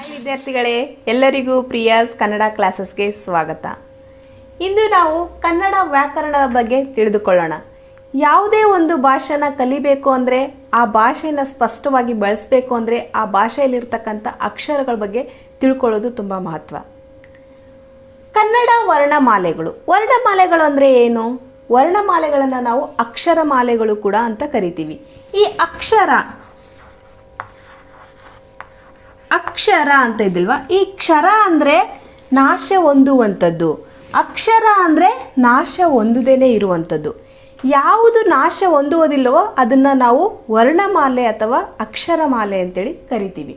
ವಿದ್ಯಾರ್ಥಿಗಳೇ ಎಲ್ಲರಿಗೂ ಪ್ರಿಯಾಸ್ ಕನ್ನಡ ಕ್ಲಾಸಸ್ಗೆ ಸ್ವಾಗತ ಇಂದು ನಾವು ಕನ್ನಡ ವ್ಯಾಕರಣದ ಬಗ್ಗೆ ತಿಳಿದುಕೊಳ್ಳೋಣ ಯಾವುದೇ ಒಂದು ಭಾಷೆನ ಕಲಿಬೇಕು ಅಂದರೆ ಆ ಭಾಷೆನ ಸ್ಪಷ್ಟವಾಗಿ ಬಳಸಬೇಕು ಅಂದರೆ ಆ ಭಾಷೆಯಲ್ಲಿರ್ತಕ್ಕಂಥ ಅಕ್ಷರಗಳ ಬಗ್ಗೆ ತಿಳ್ಕೊಳ್ಳೋದು ತುಂಬ ಮಹತ್ವ ಕನ್ನಡ ವರ್ಣಮಾಲೆಗಳು ವರ್ಣಮಾಲೆಗಳು ಅಂದರೆ ಏನು ವರ್ಣಮಾಲೆಗಳನ್ನು ನಾವು ಅಕ್ಷರಮಾಲೆಗಳು ಕೂಡ ಅಂತ ಕರಿತೀವಿ ಈ ಅಕ್ಷರ ಅಕ್ಷರ ಅಂತ ಇದ್ದಿಲ್ವಾ ಈ ಕ್ಷರ ಅಂದರೆ ನಾಶ ಹೊಂದುವಂಥದ್ದು ಅಕ್ಷರ ಅಂದರೆ ನಾಶ ಹೊಂದದೇನೆ ಇರುವಂಥದ್ದು ಯಾವುದು ನಾಶ ಹೊಂದುವುದಿಲ್ಲವೋ ಅದನ್ನು ನಾವು ವರ್ಣಮಾಲೆ ಅಥವಾ ಅಕ್ಷರಮಾಲೆ ಅಂತೇಳಿ ಕರಿತೀವಿ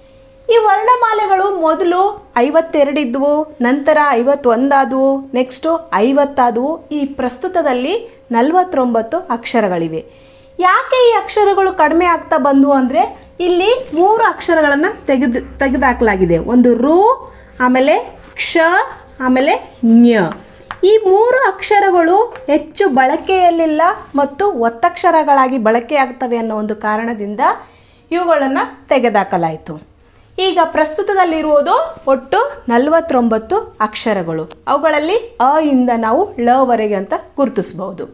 ಈ ವರ್ಣಮಾಲೆಗಳು ಮೊದಲು ಐವತ್ತೆರಡಿದ್ವು ನಂತರ ಐವತ್ತೊಂದಾದವು ನೆಕ್ಸ್ಟು ಐವತ್ತಾದವು ಈ ಪ್ರಸ್ತುತದಲ್ಲಿ ನಲವತ್ತೊಂಬತ್ತು ಅಕ್ಷರಗಳಿವೆ ಯಾಕೆ ಈ ಅಕ್ಷರಗಳು ಕಡಿಮೆ ಆಗ್ತಾ ಬಂದವು ಅಂದರೆ ಇಲ್ಲಿ ಮೂರು ಅಕ್ಷರಗಳನ್ನು ತೆಗೆದು ತೆಗೆದುಹಾಕಲಾಗಿದೆ ಒಂದು ರು ಆಮೇಲೆ ಕ್ಷ ಆಮೇಲೆ ಞ ಈ ಮೂರು ಅಕ್ಷರಗಳು ಹೆಚ್ಚು ಬಳಕೆಯಲ್ಲಿಲ್ಲ ಮತ್ತು ಒತ್ತಕ್ಷರಗಳಾಗಿ ಬಳಕೆಯಾಗ್ತವೆ ಅನ್ನೋ ಒಂದು ಕಾರಣದಿಂದ ಇವುಗಳನ್ನು ತೆಗೆದುಹಾಕಲಾಯಿತು ಈಗ ಪ್ರಸ್ತುತದಲ್ಲಿರುವುದು ಒಟ್ಟು ನಲವತ್ತೊಂಬತ್ತು ಅಕ್ಷರಗಳು ಅವುಗಳಲ್ಲಿ ಅ ಇಂದ ನಾವು ಲವರೆಗೆ ಅಂತ ಗುರುತಿಸಬಹುದು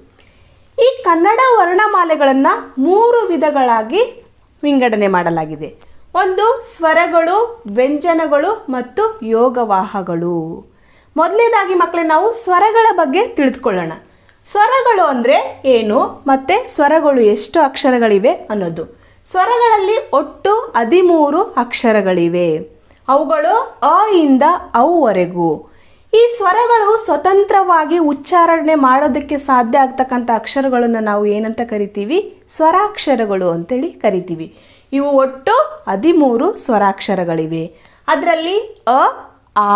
ಈ ಕನ್ನಡ ವರ್ಣಮಾಲೆಗಳನ್ನು ಮೂರು ವಿಧಗಳಾಗಿ ವಿಂಗಡಣೆ ಮಾಡಲಾಗಿದೆ ಒಂದು ಸ್ವರಗಳು ವ್ಯಂಜನಗಳು ಮತ್ತು ಯೋಗವಾಹಗಳು ಮೊದಲನೇದಾಗಿ ಮಕ್ಕಳೇ ನಾವು ಸ್ವರಗಳ ಬಗ್ಗೆ ತಿಳಿದುಕೊಳ್ಳೋಣ ಸ್ವರಗಳು ಅಂದರೆ ಏನು ಮತ್ತು ಸ್ವರಗಳು ಎಷ್ಟು ಅಕ್ಷರಗಳಿವೆ ಅನ್ನೋದು ಸ್ವರಗಳಲ್ಲಿ ಒಟ್ಟು ಹದಿಮೂರು ಅಕ್ಷರಗಳಿವೆ ಅವುಗಳು ಅ ಇಂದ ಅವರೆಗೂ ಈ ಸ್ವರಗಳು ಸ್ವತಂತ್ರವಾಗಿ ಉಚ್ಚಾರಣೆ ಮಾಡೋದಕ್ಕೆ ಸಾಧ್ಯ ಆಗ್ತಕ್ಕಂಥ ಅಕ್ಷರಗಳನ್ನು ನಾವು ಏನಂತ ಕರಿತೀವಿ ಸ್ವರಾಕ್ಷರಗಳು ಅಂತೇಳಿ ಕರಿತೀವಿ ಇವು ಒಟ್ಟು ಹದಿಮೂರು ಸ್ವರಾಕ್ಷರಗಳಿವೆ ಅದರಲ್ಲಿ ಅ ಆ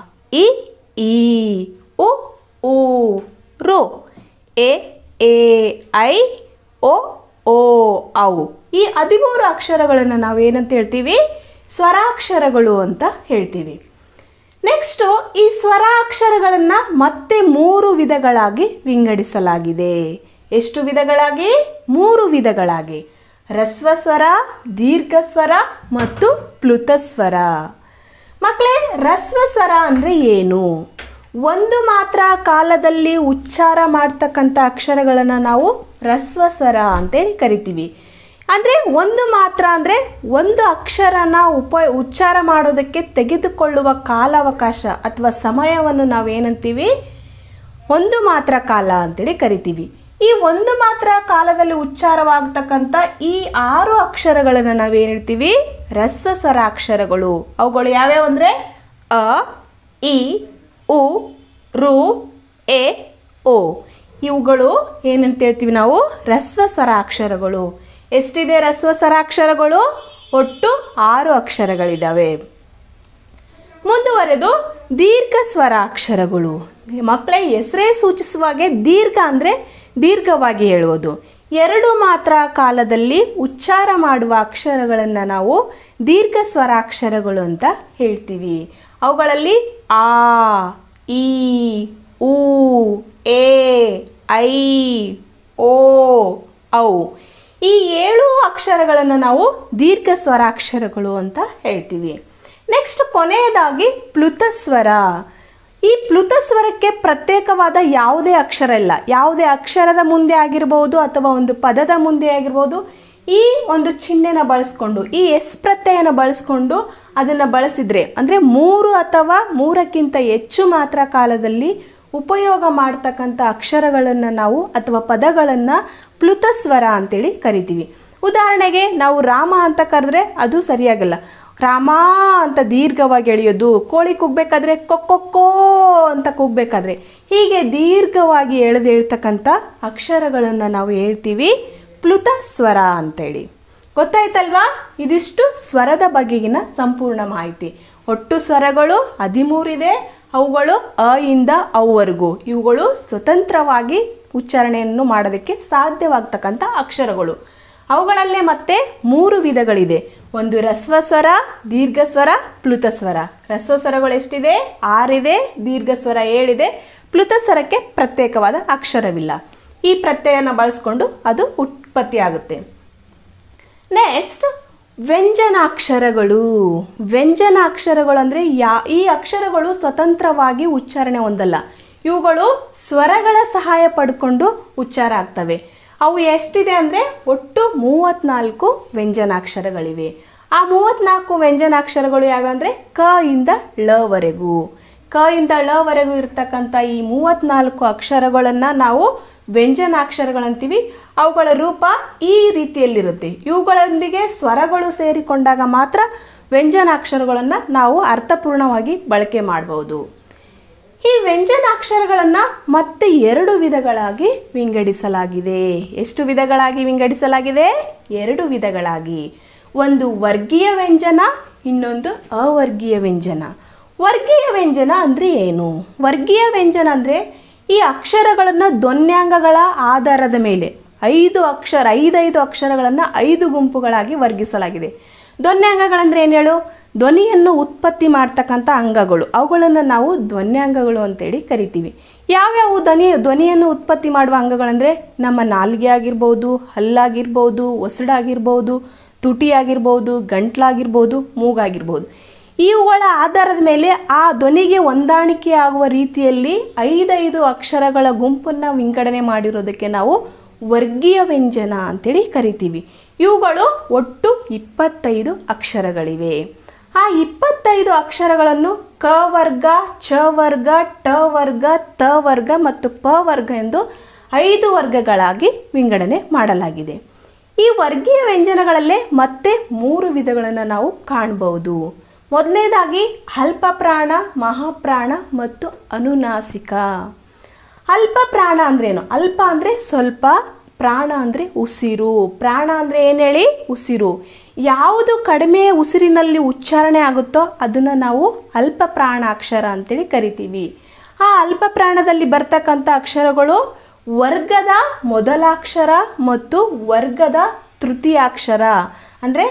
ಇ ಈ ಉ ಊ ರು ಎ ಎ ಐ ಒ ಓ ಅವು ಈ ಹದಿಮೂರು ಅಕ್ಷರಗಳನ್ನು ನಾವು ಏನಂತ ಹೇಳ್ತೀವಿ ಸ್ವರಾಕ್ಷರಗಳು ಅಂತ ಹೇಳ್ತೀವಿ ನೆಕ್ಸ್ಟು ಈ ಸ್ವರಾಕ್ಷರಗಳನ್ನು ಮತ್ತೆ ಮೂರು ವಿಧಗಳಾಗಿ ವಿಂಗಡಿಸಲಾಗಿದೆ ಎಷ್ಟು ವಿಧಗಳಾಗಿ ಮೂರು ವಿಧಗಳಾಗಿ ರಸ್ವ ಸ್ವರ ದೀರ್ಘ ಸ್ವರ ಮತ್ತು ಪ್ಲುತಸ್ವರ ಮಕ್ಕಳೇ ರಸ್ವ ಸ್ವರ ಅಂದರೆ ಏನು ಒಂದು ಮಾತ್ರ ಕಾಲದಲ್ಲಿ ಉಚ್ಚಾರ ಮಾಡ್ತಕ್ಕಂಥ ಅಕ್ಷರಗಳನ್ನು ನಾವು ರಸ್ವ ಸ್ವರ ಅಂತೇಳಿ ಕರಿತೀವಿ ಅಂದರೆ ಒಂದು ಮಾತ್ರ ಅಂದರೆ ಒಂದು ಅಕ್ಷರನ ಉಪ ಉಚ್ಚಾರ ಮಾಡೋದಕ್ಕೆ ತೆಗೆದುಕೊಳ್ಳುವ ಕಾಲಾವಕಾಶ ಅಥವಾ ಸಮಯವನ್ನು ನಾವು ಏನಂತೀವಿ ಒಂದು ಮಾತ್ರ ಕಾಲ ಅಂತೇಳಿ ಕರಿತೀವಿ ಈ ಒಂದು ಮಾತ್ರ ಕಾಲದಲ್ಲಿ ಉಚ್ಚಾರವಾಗ್ತಕ್ಕಂಥ ಈ ಆರು ಅಕ್ಷರಗಳನ್ನು ನಾವೇನು ಹೇಳ್ತೀವಿ ರಸ್ವ ಸ್ವರಾಕ್ಷರಗಳು ಅವುಗಳು ಯಾವ್ಯಾವ ಅಂದರೆ ಅ ಇ ಉ ರು ಎ ಓ ಇವುಗಳು ಏನಂತ ಹೇಳ್ತೀವಿ ನಾವು ರಸ್ವ ಸ್ವರಾಕ್ಷರಗಳು ಎಷ್ಟಿದೆ ರಸ್ವ ಸ್ವರಾಕ್ಷರಗಳು ಒಟ್ಟು ಆರು ಅಕ್ಷರಗಳಿದ್ದಾವೆ ಮುಂದುವರೆದು ದೀರ್ಘ ಸ್ವರಾಕ್ಷರಗಳು ಮಕ್ಕಳ ಹೆಸರೇ ಸೂಚಿಸುವಾಗೆ ದೀರ್ಘ ಅಂದರೆ ದೀರ್ಘವಾಗಿ ಹೇಳುವುದು ಎರಡು ಮಾತ್ರ ಕಾಲದಲ್ಲಿ ಉಚ್ಚಾರ ಮಾಡುವ ಅಕ್ಷರಗಳನ್ನು ನಾವು ದೀರ್ಘ ಸ್ವರಾಕ್ಷರಗಳು ಅಂತ ಹೇಳ್ತೀವಿ ಅವುಗಳಲ್ಲಿ ಆ ಈ ಉ ಎ ಐ ಓ ಔ ಈ ಏಳು ಅಕ್ಷರಗಳನ್ನು ನಾವು ದೀರ್ಘ ಸ್ವರಾಕ್ಷರಗಳು ಅಂತ ಹೇಳ್ತೀವಿ ನೆಕ್ಸ್ಟ್ ಕೊನೆಯದಾಗಿ ಪ್ಲುತಸ್ವರ ಈ ಪ್ಲುತಸ್ವರಕ್ಕೆ ಪ್ರತ್ಯೇಕವಾದ ಯಾವುದೇ ಅಕ್ಷರ ಇಲ್ಲ ಯಾವುದೇ ಅಕ್ಷರದ ಮುಂದೆ ಆಗಿರ್ಬೋದು ಅಥವಾ ಒಂದು ಪದದ ಮುಂದೆ ಆಗಿರ್ಬೋದು ಈ ಒಂದು ಚಿಹ್ನೆನ ಬಳಸ್ಕೊಂಡು ಈ ಎಸ್ ಪ್ರತ್ಯಯನ ಬಳಸ್ಕೊಂಡು ಅದನ್ನು ಬಳಸಿದರೆ ಅಂದರೆ ಮೂರು ಅಥವಾ ಮೂರಕ್ಕಿಂತ ಹೆಚ್ಚು ಮಾತ್ರ ಕಾಲದಲ್ಲಿ ಉಪಯೋಗ ಮಾಡ್ತಕ್ಕಂಥ ಅಕ್ಷರಗಳನ್ನು ನಾವು ಅಥವಾ ಪದಗಳನ್ನು ಪ್ಲುತಸ್ವರ ಅಂತೇಳಿ ಕರಿತೀವಿ ಉದಾಹರಣೆಗೆ ನಾವು ರಾಮ ಅಂತ ಕರೆದ್ರೆ ಅದು ಸರಿಯಾಗಲ್ಲ ರಾಮ ಅಂತ ದೀರ್ಘವಾಗಿ ಎಳೆಯೋದು ಕೋಳಿ ಕೂಗಬೇಕಾದ್ರೆ ಕೊಕ್ಕೊಕ್ಕೋ ಅಂತ ಕೂಗಬೇಕಾದ್ರೆ ಹೀಗೆ ದೀರ್ಘವಾಗಿ ಎಳೆದು ಹೇಳ್ತಕ್ಕಂಥ ಅಕ್ಷರಗಳನ್ನು ನಾವು ಹೇಳ್ತೀವಿ ಪ್ಲುತ ಸ್ವರ ಅಂತೇಳಿ ಗೊತ್ತಾಯ್ತಲ್ವಾ ಇದಿಷ್ಟು ಸ್ವರದ ಬಗೆಗಿನ ಸಂಪೂರ್ಣ ಮಾಹಿತಿ ಒಟ್ಟು ಸ್ವರಗಳು ಹದಿಮೂರಿದೆ ಅವುಗಳು ಅ ಇಂದ ಅವರೆಗೂ ಇವುಗಳು ಸ್ವತಂತ್ರವಾಗಿ ಉಚ್ಚಾರಣೆಯನ್ನು ಮಾಡೋದಕ್ಕೆ ಸಾಧ್ಯವಾಗ್ತಕ್ಕಂಥ ಅಕ್ಷರಗಳು ಅವುಗಳಲ್ಲೇ ಮತ್ತೆ ಮೂರು ವಿಧಗಳಿದೆ ಒಂದು ರಸ್ವ ಸ್ವರ ದೀರ್ಘ ಸ್ವರ ಪ್ಲುತ ಸ್ವರ ರಸ್ವ ಸ್ವರಗಳು ಎಷ್ಟಿದೆ ಆರಿದೆ ದೀರ್ಘ ಸ್ವರ ಏಳಿದೆ ಪ್ಲುತ ಸ್ವರಕ್ಕೆ ಪ್ರತ್ಯೇಕವಾದ ಅಕ್ಷರವಿಲ್ಲ ಈ ಪ್ರತ್ಯಯನ ಬಳಸ್ಕೊಂಡು ಅದು ಉತ್ಪತ್ತಿ ಆಗುತ್ತೆ ನೆಕ್ಸ್ಟ್ ವ್ಯಂಜನಾಕ್ಷರಗಳು ವ್ಯಂಜನಾಕ್ಷರಗಳು ಅಂದರೆ ಯಾ ಈ ಅಕ್ಷರಗಳು ಸ್ವತಂತ್ರವಾಗಿ ಉಚ್ಚಾರಣೆ ಹೊಂದಲ್ಲ ಇವುಗಳು ಸ್ವರಗಳ ಸಹಾಯ ಪಡ್ಕೊಂಡು ಉಚ್ಚಾರ ಆಗ್ತವೆ ಅವು ಎಷ್ಟಿದೆ ಅಂದರೆ ಒಟ್ಟು ಮೂವತ್ನಾಲ್ಕು ವ್ಯಂಜನಾಕ್ಷರಗಳಿವೆ ಆ ಮೂವತ್ನಾಲ್ಕು ವ್ಯಂಜನಾಕ್ಷರಗಳು ಯಾವಂದರೆ ಕ ಇಂದ ಳವರೆಗೂ ಕ ಇಂದ ಳವರೆಗೂ ಇರ್ತಕ್ಕಂಥ ಈ ಮೂವತ್ನಾಲ್ಕು ಅಕ್ಷರಗಳನ್ನು ನಾವು ವ್ಯಂಜನಾಕ್ಷರಗಳಂತೀವಿ ಅವುಗಳ ರೂಪ ಈ ರೀತಿಯಲ್ಲಿರುತ್ತೆ ಇವುಗಳೊಂದಿಗೆ ಸ್ವರಗಳು ಸೇರಿಕೊಂಡಾಗ ಮಾತ್ರ ವ್ಯಂಜನಾಕ್ಷರಗಳನ್ನು ನಾವು ಅರ್ಥಪೂರ್ಣವಾಗಿ ಬಳಕೆ ಮಾಡಬಹುದು ಈ ವ್ಯಂಜನಾಕ್ಷರಗಳನ್ನು ಮತ್ತೆ ಎರಡು ವಿಧಗಳಾಗಿ ವಿಂಗಡಿಸಲಾಗಿದೆ ಎಷ್ಟು ವಿಧಗಳಾಗಿ ವಿಂಗಡಿಸಲಾಗಿದೆ ಎರಡು ವಿಧಗಳಾಗಿ ಒಂದು ವರ್ಗೀಯ ವ್ಯಂಜನ ಇನ್ನೊಂದು ಅವರ್ಗೀಯ ವ್ಯಂಜನ ವರ್ಗೀಯ ವ್ಯಂಜನ ಅಂದರೆ ಏನು ವರ್ಗೀಯ ವ್ಯಂಜನ ಅಂದರೆ ಈ ಅಕ್ಷರಗಳನ್ನು ಧ್ವನ್ಯಾಂಗಗಳ ಆಧಾರದ ಮೇಲೆ ಐದು ಅಕ್ಷರ ಐದೈದು ಅಕ್ಷರಗಳನ್ನು ಐದು ಗುಂಪುಗಳಾಗಿ ವರ್ಗಿಸಲಾಗಿದೆ ಧ್ವನ್ಯಾಂಗಗಳಂದ್ರೆ ಏನು ಹೇಳು ಧ್ವನಿಯನ್ನು ಉತ್ಪತ್ತಿ ಮಾಡ್ತಕ್ಕಂಥ ಅಂಗಗಳು ಅವುಗಳನ್ನು ನಾವು ಧ್ವನ್ಯಾಂಗಗಳು ಅಂತೇಳಿ ಕರಿತೀವಿ ಯಾವ್ಯಾವ ಧ್ವನಿ ಧ್ವನಿಯನ್ನು ಉತ್ಪತ್ತಿ ಮಾಡುವ ಅಂಗಗಳಂದರೆ ನಮ್ಮ ನಾಲಿಗೆ ಆಗಿರ್ಬೋದು ಹಲ್ಲಾಗಿರ್ಬೋದು ಒಸಡಾಗಿರ್ಬೋದು ತುಟಿ ಆಗಿರ್ಬೋದು ಗಂಟ್ಲಾಗಿರ್ಬೋದು ಮೂಗಾಗಿರ್ಬೋದು ಇವುಗಳ ಆಧಾರದ ಮೇಲೆ ಆ ಧ್ವನಿಗೆ ಹೊಂದಾಣಿಕೆ ಆಗುವ ರೀತಿಯಲ್ಲಿ ಐದೈದು ಅಕ್ಷರಗಳ ಗುಂಪನ್ನು ವಿಂಗಡಣೆ ಮಾಡಿರೋದಕ್ಕೆ ನಾವು ವರ್ಗೀಯ ವ್ಯಂಜನ ಅಂತೇಳಿ ಕರಿತೀವಿ ಇವುಗಳು ಒಟ್ಟು ಇಪ್ಪತ್ತೈದು ಅಕ್ಷರಗಳಿವೆ ಆ ಇಪ್ಪತ್ತೈದು ಅಕ್ಷರಗಳನ್ನು ಕ ವರ್ಗ ಚ ವರ್ಗ ಟ ವರ್ಗ ತ ವರ್ಗ ಮತ್ತು ಪ ವರ್ಗ ಎಂದು ಐದು ವರ್ಗಗಳಾಗಿ ವಿಂಗಡಣೆ ಮಾಡಲಾಗಿದೆ ಈ ವರ್ಗೀಯ ವ್ಯಂಜನಗಳಲ್ಲೇ ಮತ್ತೆ ಮೂರು ವಿಧಗಳನ್ನು ನಾವು ಕಾಣಬಹುದು ಮೊದಲನೇದಾಗಿ ಅಲ್ಪ ಪ್ರಾಣ ಮಹಾಪ್ರಾಣ ಮತ್ತು ಅನುನಾಸಿಕ ಅಲ್ಪ ಪ್ರಾಣ ಅಂದ್ರೇನು ಅಲ್ಪ ಅಂದರೆ ಸ್ವಲ್ಪ ಪ್ರಾಣ ಅಂದರೆ ಉಸಿರು ಪ್ರಾಣ ಅಂದರೆ ಏನು ಹೇಳಿ ಉಸಿರು ಯಾವುದು ಕಡಿಮೆ ಉಸಿರಿನಲ್ಲಿ ಉಚ್ಚಾರಣೆ ಆಗುತ್ತೋ ಅದನ್ನು ನಾವು ಅಲ್ಪ ಪ್ರಾಣಾಕ್ಷರ ಅಂತೇಳಿ ಕರಿತೀವಿ ಆ ಅಲ್ಪ ಪ್ರಾಣದಲ್ಲಿ ಬರ್ತಕ್ಕಂಥ ಅಕ್ಷರಗಳು ವರ್ಗದ ಮೊದಲಾಕ್ಷರ ಮತ್ತು ವರ್ಗದ ತೃತೀಯಾಕ್ಷರ ಅಂದರೆ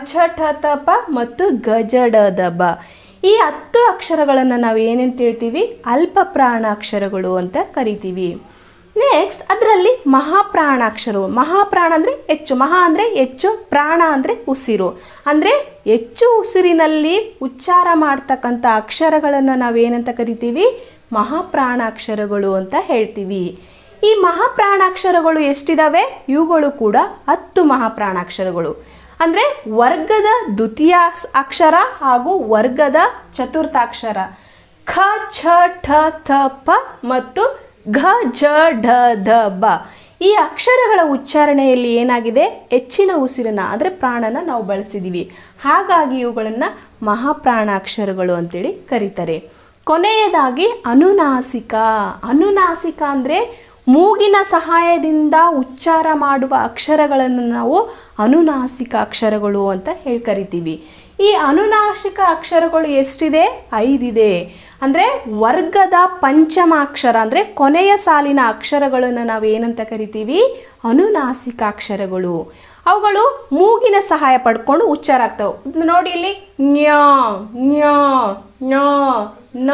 ಕಚಟತಪ ಮತ್ತು ಗಜಡದಬ ಈ ಹತ್ತು ಅಕ್ಷರಗಳನ್ನು ನಾವು ಏನೇನು ಹೇಳ್ತೀವಿ ಅಲ್ಪ ಪ್ರಾಣಾಕ್ಷರಗಳು ಅಂತ ಕರಿತೀವಿ ನೆಕ್ಸ್ಟ್ ಅದರಲ್ಲಿ ಮಹಾಪ್ರಾಣಾಕ್ಷರವು ಮಹಾಪ್ರಾಣ ಅಂದರೆ ಹೆಚ್ಚು ಮಹಾ ಅಂದರೆ ಹೆಚ್ಚು ಪ್ರಾಣ ಅಂದರೆ ಉಸಿರು ಅಂದರೆ ಹೆಚ್ಚು ಉಸಿರಿನಲ್ಲಿ ಉಚ್ಚಾರ ಮಾಡ್ತಕ್ಕಂಥ ಅಕ್ಷರಗಳನ್ನು ನಾವೇನಂತ ಕರಿತೀವಿ ಮಹಾಪ್ರಾಣಾಕ್ಷರಗಳು ಅಂತ ಹೇಳ್ತೀವಿ ಈ ಮಹಾಪ್ರಾಣಾಕ್ಷರಗಳು ಎಷ್ಟಿದಾವೆ ಇವುಗಳು ಕೂಡ ಹತ್ತು ಮಹಾಪ್ರಾಣಾಕ್ಷರಗಳು ಅಂದರೆ ವರ್ಗದ ದ್ವಿತೀಯ ಅಕ್ಷರ ಹಾಗೂ ವರ್ಗದ ಚತುರ್ಥಾಕ್ಷರ ಖ ಛ ಠ ಥ ಪ ಮತ್ತು ಘ ಜ ಢ ಧ ಬ ಈ ಅಕ್ಷರಗಳ ಉಚ್ಚಾರಣೆಯಲ್ಲಿ ಏನಾಗಿದೆ ಹೆಚ್ಚಿನ ಉಸಿರನ್ನ ಅಂದರೆ ಪ್ರಾಣನ ನಾವು ಬಳಸಿದ್ದೀವಿ ಹಾಗಾಗಿ ಇವುಗಳನ್ನು ಮಹಾಪ್ರಾಣಾಕ್ಷರಗಳು ಅಂತೇಳಿ ಕರೀತಾರೆ ಕೊನೆಯದಾಗಿ ಅನುನಾಸಿಕ ಅನುನಾಸಿಕ ಅಂದರೆ ಮೂಗಿನ ಸಹಾಯದಿಂದ ಉಚ್ಚಾರ ಮಾಡುವ ಅಕ್ಷರಗಳನ್ನು ನಾವು ಅನುನಾಸಿಕ ಅಕ್ಷರಗಳು ಅಂತ ಹೇಳಿ ಕರಿತೀವಿ ಈ ಅನುನಾಸಿಕ ಅಕ್ಷರಗಳು ಎಷ್ಟಿದೆ ಐದಿದೆ ಅಂದರೆ ವರ್ಗದ ಪಂಚಮಾಕ್ಷರ ಅಂದರೆ ಕೊನೆಯ ಸಾಲಿನ ಅಕ್ಷರಗಳನ್ನು ನಾವು ಏನಂತ ಕರಿತೀವಿ ಅನುನಾಸಿಕ ಅಕ್ಷರಗಳು ಅವುಗಳು ಮೂಗಿನ ಸಹಾಯ ಪಡ್ಕೊಂಡು ಉಚ್ಚಾರ ಆಗ್ತವೆ ನೋಡಿ ಇಲ್ಲಿ ನ್ಯಾ ನ್ಯಾ ನ್ಯಾ ನ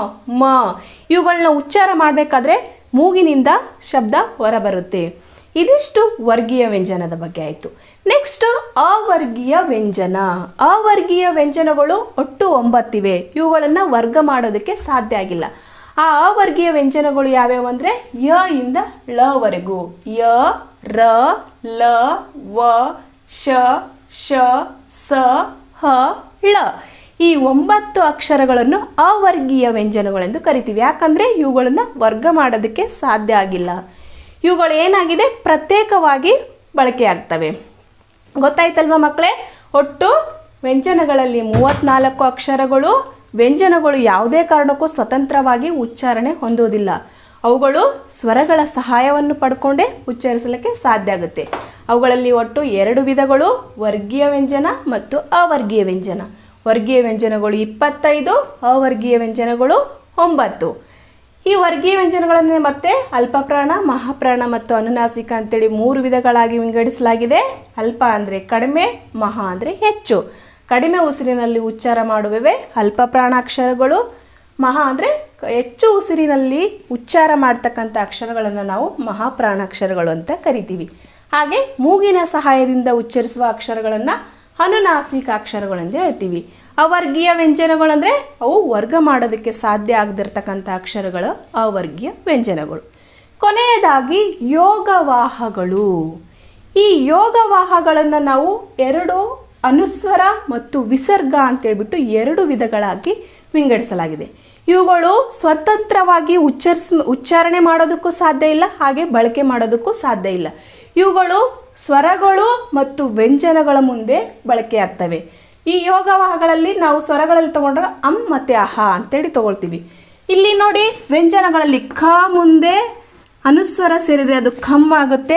ಮ ಇವುಗಳನ್ನ ಉಚ್ಚಾರ ಮಾಡಬೇಕಾದ್ರೆ ಮೂಗಿನಿಂದ ಶಬ್ದ ಹೊರಬರುತ್ತೆ ಇದಿಷ್ಟು ವರ್ಗೀಯ ವ್ಯಂಜನದ ಬಗ್ಗೆ ಆಯಿತು ನೆಕ್ಸ್ಟ್ ಅವರ್ಗೀಯ ವ್ಯಂಜನ ಅವರ್ಗೀಯ ವ್ಯಂಜನಗಳು ಒಟ್ಟು ಒಂಬತ್ತಿವೆ ಇವುಗಳನ್ನು ವರ್ಗ ಮಾಡೋದಕ್ಕೆ ಸಾಧ್ಯ ಆಗಿಲ್ಲ ಆ ಅವರ್ಗೀಯ ವ್ಯಂಜನಗಳು ಯಾವ್ಯಾವು ಅಂದರೆ ಯ ಇಂದ ಲವರೆಗೂ ಯ ರ ಲ ವ ಶ ಶ ಸ ಹ ಳ ಈ ಒಂಬತ್ತು ಅಕ್ಷರಗಳನ್ನು ಅವರ್ಗೀಯ ವ್ಯಂಜನಗಳೆಂದು ಕರಿತೀವಿ ಯಾಕಂದರೆ ಇವುಗಳನ್ನು ವರ್ಗ ಮಾಡೋದಕ್ಕೆ ಸಾಧ್ಯ ಆಗಿಲ್ಲ ಇವುಗಳು ಏನಾಗಿದೆ ಪ್ರತ್ಯೇಕವಾಗಿ ಬಳಕೆಯಾಗ್ತವೆ ಗೊತ್ತಾಯ್ತಲ್ವ ಮಕ್ಕಳೇ ಒಟ್ಟು ವ್ಯಂಜನಗಳಲ್ಲಿ ಮೂವತ್ತ್ನಾಲ್ಕು ಅಕ್ಷರಗಳು ವ್ಯಂಜನಗಳು ಯಾವುದೇ ಕಾರಣಕ್ಕೂ ಸ್ವತಂತ್ರವಾಗಿ ಉಚ್ಚಾರಣೆ ಹೊಂದೋದಿಲ್ಲ ಅವುಗಳು ಸ್ವರಗಳ ಸಹಾಯವನ್ನು ಪಡ್ಕೊಂಡೇ ಉಚ್ಚರಿಸಲಿಕ್ಕೆ ಸಾಧ್ಯ ಆಗುತ್ತೆ ಅವುಗಳಲ್ಲಿ ಒಟ್ಟು ಎರಡು ವಿಧಗಳು ವರ್ಗೀಯ ವ್ಯಂಜನ ಮತ್ತು ಅವರ್ಗೀಯ ವ್ಯಂಜನ ವರ್ಗೀಯ ವ್ಯಂಜನಗಳು ಇಪ್ಪತ್ತೈದು ಅವರ್ಗೀಯ ವ್ಯಂಜನಗಳು ಒಂಬತ್ತು ಈ ವರ್ಗೀಯ ವ್ಯಂಜನಗಳನ್ನು ಮತ್ತೆ ಅಲ್ಪಪ್ರಾಣ ಮಹಾಪ್ರಾಣ ಮತ್ತು ಅನುನಾಸಿಕ ಅಂತೇಳಿ ಮೂರು ವಿಧಗಳಾಗಿ ವಿಂಗಡಿಸಲಾಗಿದೆ ಅಲ್ಪ ಅಂದರೆ ಕಡಿಮೆ ಮಹಾ ಅಂದರೆ ಹೆಚ್ಚು ಕಡಿಮೆ ಉಸಿರಿನಲ್ಲಿ ಉಚ್ಚಾರ ಮಾಡುವವೆ ಅಲ್ಪ ಪ್ರಾಣಾಕ್ಷರಗಳು ಮಹಾ ಅಂದರೆ ಹೆಚ್ಚು ಉಸಿರಿನಲ್ಲಿ ಉಚ್ಚಾರ ಮಾಡ್ತಕ್ಕಂಥ ಅಕ್ಷರಗಳನ್ನು ನಾವು ಮಹಾಪ್ರಾಣಾಕ್ಷರಗಳು ಅಂತ ಕರಿತೀವಿ ಹಾಗೆ ಮೂಗಿನ ಸಹಾಯದಿಂದ ಉಚ್ಚರಿಸುವ ಅಕ್ಷರಗಳನ್ನು ಅನುನಾಸಿಕ ಅಕ್ಷರಗಳೆಂದು ಹೇಳ್ತೀವಿ ಅವರ್ಗೀಯ ವ್ಯಂಜನಗಳಂದರೆ ಅವು ವರ್ಗ ಮಾಡೋದಕ್ಕೆ ಸಾಧ್ಯ ಆಗದಿರ್ತಕ್ಕಂಥ ಅಕ್ಷರಗಳು ಅವರ್ಗೀಯ ವ್ಯಂಜನಗಳು ಕೊನೆಯದಾಗಿ ಯೋಗವಾಹಗಳು ಈ ಯೋಗವಾಹಗಳನ್ನು ನಾವು ಎರಡು ಅನುಸ್ವರ ಮತ್ತು ವಿಸರ್ಗ ಅಂತೇಳ್ಬಿಟ್ಟು ಎರಡು ವಿಧಗಳಾಗಿ ವಿಂಗಡಿಸಲಾಗಿದೆ ಇವುಗಳು ಸ್ವತಂತ್ರವಾಗಿ ಉಚ್ಚರಿಸ್ ಉಚ್ಚಾರಣೆ ಮಾಡೋದಕ್ಕೂ ಸಾಧ್ಯ ಇಲ್ಲ ಹಾಗೆ ಬಳಕೆ ಮಾಡೋದಕ್ಕೂ ಸಾಧ್ಯ ಇಲ್ಲ ಇವುಗಳು ಸ್ವರಗಳು ಮತ್ತು ವ್ಯಂಜನಗಳ ಮುಂದೆ ಬಳಕೆಯಾಗ್ತವೆ ಈ ಯೋಗವಾಹಗಳಲ್ಲಿ ನಾವು ಸ್ವರಗಳಲ್ಲಿ ತಗೊಂಡ್ರೆ ಅಂ ಮತ್ತು ಅಹ ಅಂತೇಳಿ ತಗೊಳ್ತೀವಿ ಇಲ್ಲಿ ನೋಡಿ ವ್ಯಂಜನಗಳಲ್ಲಿ ಖ ಮುಂದೆ ಅನುಸ್ವರ ಸೇರಿದರೆ ಅದು ಖಮ್ ಆಗುತ್ತೆ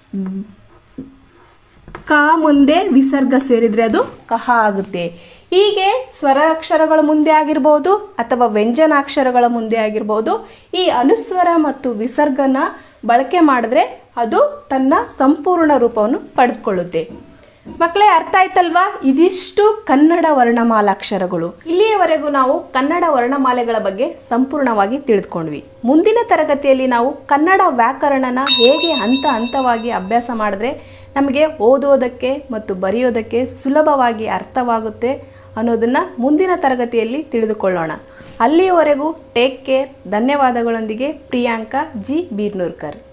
ಕ ಮುಂದೆ ವಿಸರ್ಗ ಸೇರಿದರೆ ಅದು ಕಹ ಆಗುತ್ತೆ ಹೀಗೆ ಸ್ವರ ಅಕ್ಷರಗಳ ಮುಂದೆ ಆಗಿರ್ಬೋದು ಅಥವಾ ವ್ಯಂಜನಾಕ್ಷರಗಳ ಮುಂದೆ ಆಗಿರ್ಬೋದು ಈ ಅನುಸ್ವರ ಮತ್ತು ವಿಸರ್ಗನ ಬಳಕೆ ಮಾಡಿದ್ರೆ ಅದು ತನ್ನ ಸಂಪೂರ್ಣ ರೂಪವನ್ನು ಪಡೆದುಕೊಳ್ಳುತ್ತೆ ಮಕ್ಕಳೇ ಅರ್ಥ ಆಯ್ತಲ್ವಾ ಇದಿಷ್ಟು ಕನ್ನಡ ವರ್ಣಮಾಲಾಕ್ಷರಗಳು ಇಲ್ಲಿಯವರೆಗೂ ನಾವು ಕನ್ನಡ ವರ್ಣಮಾಲೆಗಳ ಬಗ್ಗೆ ಸಂಪೂರ್ಣವಾಗಿ ತಿಳಿದುಕೊಂಡ್ವಿ ಮುಂದಿನ ತರಗತಿಯಲ್ಲಿ ನಾವು ಕನ್ನಡ ವ್ಯಾಕರಣನ ಹೇಗೆ ಹಂತ ಹಂತವಾಗಿ ಅಭ್ಯಾಸ ಮಾಡಿದ್ರೆ ನಮಗೆ ಓದೋದಕ್ಕೆ ಮತ್ತು ಬರೆಯೋದಕ್ಕೆ ಸುಲಭವಾಗಿ ಅರ್ಥವಾಗುತ್ತೆ ಅನ್ನೋದನ್ನು ಮುಂದಿನ ತರಗತಿಯಲ್ಲಿ ತಿಳಿದುಕೊಳ್ಳೋಣ ಅಲ್ಲಿಯವರೆಗೂ ಟೇಕ್ ಕೇರ್ ಧನ್ಯವಾದಗಳೊಂದಿಗೆ ಪ್ರಿಯಾಂಕಾ ಜಿ ಬೀರ್ನೂರ್ಕರ್